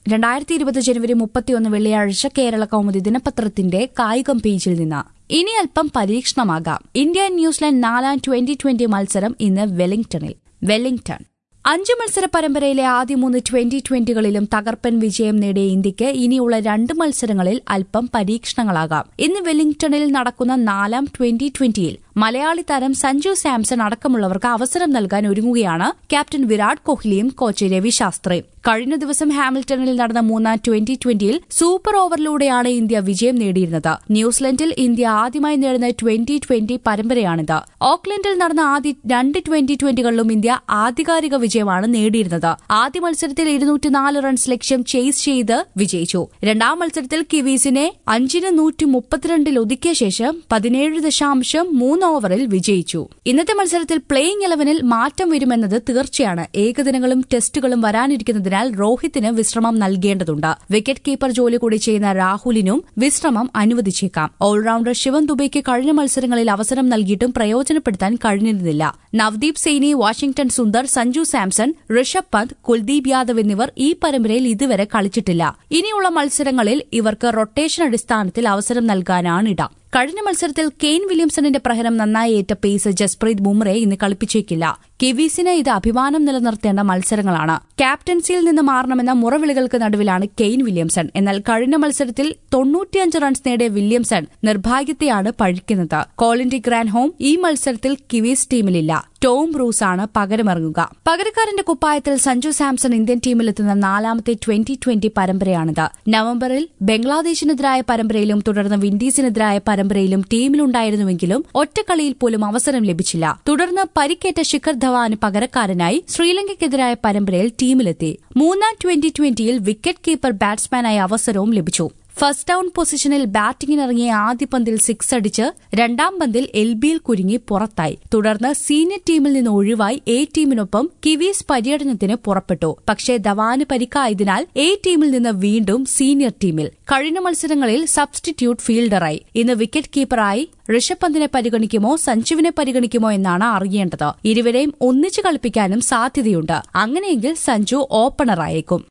രണ്ടായിരത്തി ഇരുപത് ജനുവരി മുപ്പത്തിയൊന്ന് വെള്ളിയാഴ്ച കേരള കൗമുദി ദിനപത്രത്തിന്റെ കായികം പേജിൽ നിന്ന് ഇനി അല്പം പരീക്ഷണമാകാം ഇന്ത്യ ന്യൂസിലാൻഡ് നാലാം ട്വന്റി ട്വന്റി മത്സരം ഇന്ന് വെല്ലിംഗ്ടണിൽ വെല്ലിംഗ്ടൺ അഞ്ച് മത്സര പരമ്പരയിലെ ആദ്യ മൂന്ന് ട്വന്റി ട്വന്റികളിലും തകർപ്പൻ വിജയം നേടിയ ഇന്ത്യക്ക് ഇനിയുള്ള രണ്ട് മത്സരങ്ങളിൽ അല്പം പരീക്ഷണങ്ങളാകാം ഇന്ന് വെല്ലിംഗ്ടണിൽ നടക്കുന്ന നാലാം ട്വന്റി ട്വന്റിയിൽ മലയാളി താരം സഞ്ജു സാംസൺ അടക്കമുള്ളവർക്ക് അവസരം നൽകാൻ ഒരുങ്ങുകയാണ് ക്യാപ്റ്റൻ വിരാട് കോഹ്ലിയും കോച്ച് രവി ശാസ്ത്രിയും കഴിഞ്ഞ ദിവസം ഹാമിൽട്ടണിൽ നടന്ന മൂന്നാം ട്വന്റി ട്വന്റിയിൽ സൂപ്പർ ഓവറിലൂടെയാണ് ഇന്ത്യ വിജയം നേടിയിരുന്നത് ന്യൂസിലൻഡിൽ ഇന്ത്യ ആദ്യമായി നേടുന്ന ട്വന്റി ട്വന്റി പരമ്പരയാണിത് ഓക്ലൻഡിൽ നടന്ന ആദ്യ രണ്ട് ട്വന്റി ട്വന്റികളിലും ഇന്ത്യ ആധികാരിക വിജയമാണ് നേടിയിരുന്നത് ആദ്യ മത്സരത്തിൽ ഇരുന്നൂറ്റിനാല് റൺസ് ലക്ഷ്യം ചേസ് ചെയ്ത് വിജയിച്ചു രണ്ടാം മത്സരത്തിൽ കിവീസിനെ അഞ്ചിന് നൂറ്റി മുപ്പത്തിരണ്ടിൽ ഒതുക്കിയ ശേഷം പതിനേഴ് ദശാംശം മൂന്ന് ഓവറിൽ വിജയിച്ചു ഇന്നത്തെ മത്സരത്തിൽ പ്ലേയിംഗ് ഇലവനിൽ മാറ്റം വരുമെന്നത് തീർച്ചയാണ് ഏകദിനങ്ങളും ടെസ്റ്റുകളും വരാനിരിക്കുന്നതിനാൽ റോഹിത്തിന് വിശ്രമം നൽകേണ്ടതുണ്ട് വിക്കറ്റ് കീപ്പർ ജോലി കൂടി ചെയ്യുന്ന രാഹുലിനും വിശ്രമം അനുവദിച്ചേക്കാം ഓൾറൌണ്ടർ ശിവൻ ദുബൈക്ക് കഴിഞ്ഞ മത്സരങ്ങളിൽ അവസരം നൽകിയിട്ടും പ്രയോജനപ്പെടുത്താൻ കഴിഞ്ഞിരുന്നില്ല നവദീപ് സെയ്നി വാഷിംഗ്ടൺ സുന്ദർ സഞ്ജു സാംസൺ ഋഷഭ് പന്ത് കുൽദീപ് യാദവ് എന്നിവർ ഈ പരമ്പരയിൽ ഇതുവരെ കളിച്ചിട്ടില്ല ഇനിയുള്ള മത്സരങ്ങളിൽ ഇവർക്ക് റൊട്ടേഷൻ അടിസ്ഥാനത്തിൽ അവസരം നൽകാനാണിട കഴിഞ്ഞ മത്സരത്തിൽ കെയ്ൻ വില്യംസണിന്റെ പ്രഹരം നന്നായി ഏറ്റ പേസ് ജസ്പ്രീത് ബുംറയെ ഇന്ന് കളിപ്പിച്ചേക്കില്ല കിവീസിന് ഇത് അഭിമാനം നിലനിർത്തേണ്ട മത്സരങ്ങളാണ് ക്യാപ്റ്റൻസിയിൽ നിന്ന് മാറണമെന്ന മുറവിളികൾക്ക് നടുവിലാണ് കെയ്ൻ വില്യംസൺ എന്നാൽ കഴിഞ്ഞ മത്സരത്തിൽ തൊണ്ണൂറ്റിയഞ്ച് റൺസ് നേടിയ വില്യംസൺ നിർഭാഗ്യത്തെയാണ് പഴിക്കുന്നത് കോളിൻഡി ഗ്രാൻഡ് ഹോം ഈ മത്സരത്തിൽ കിവീസ് ടീമിലില്ല ടോം ബ്രൂസാണ് പകരമിറങ്ങുക പകരക്കാരന്റെ കുപ്പായത്തിൽ സഞ്ജു സാംസൺ ഇന്ത്യൻ ടീമിലെത്തുന്ന നാലാമത്തെ ട്വന്റി ട്വന്റി പരമ്പരയാണിത് നവംബറിൽ ബംഗ്ലാദേശിനെതിരായ പരമ്പരയിലും തുടർന്ന് വിൻഡീസിനെതിരായ പരമ്പരയിലും ടീമിലുണ്ടായിരുന്നുവെങ്കിലും ഒറ്റക്കളിയിൽ പോലും അവസരം ലഭിച്ചില്ല തുടർന്ന് പരിക്കേറ്റ ശിഖർ ധവാന് പകരക്കാരനായി ശ്രീലങ്കയ്ക്കെതിരായ പരമ്പരയിൽ ടീമിലെത്തി മൂന്നാം ട്വന്റി ട്വന്റിയിൽ വിക്കറ്റ് കീപ്പർ ബാറ്റ്സ്മാനായി അവസരവും ലഭിച്ചു ഫസ്റ്റ് ഡൌൺ പൊസിഷനിൽ ബാറ്റിംഗിനിറങ്ങിയ ആദ്യ പന്തിൽ സിക്സ് അടിച്ച് രണ്ടാം പന്തിൽ എൽ ബിയിൽ കുരുങ്ങി പുറത്തായി തുടർന്ന് സീനിയർ ടീമിൽ നിന്ന് ഒഴിവായി എ ടീമിനൊപ്പം കിവീസ് പര്യടനത്തിന് പുറപ്പെട്ടു പക്ഷേ ധവാന് പരിക്കായതിനാൽ എ ടീമിൽ നിന്ന് വീണ്ടും സീനിയർ ടീമിൽ കഴിഞ്ഞ മത്സരങ്ങളിൽ സബ്സ്റ്റിറ്റ്യൂട്ട് ഫീൽഡറായി ഇന്ന് വിക്കറ്റ് കീപ്പറായി ഋഷഭ് പന്തിനെ പരിഗണിക്കുമോ സഞ്ജുവിനെ പരിഗണിക്കുമോ എന്നാണ് അറിയേണ്ടത് ഇരുവരെയും ഒന്നിച്ചു കളിപ്പിക്കാനും സാധ്യതയുണ്ട് അങ്ങനെയെങ്കിൽ സഞ്ജു ഓപ്പണറായേക്കും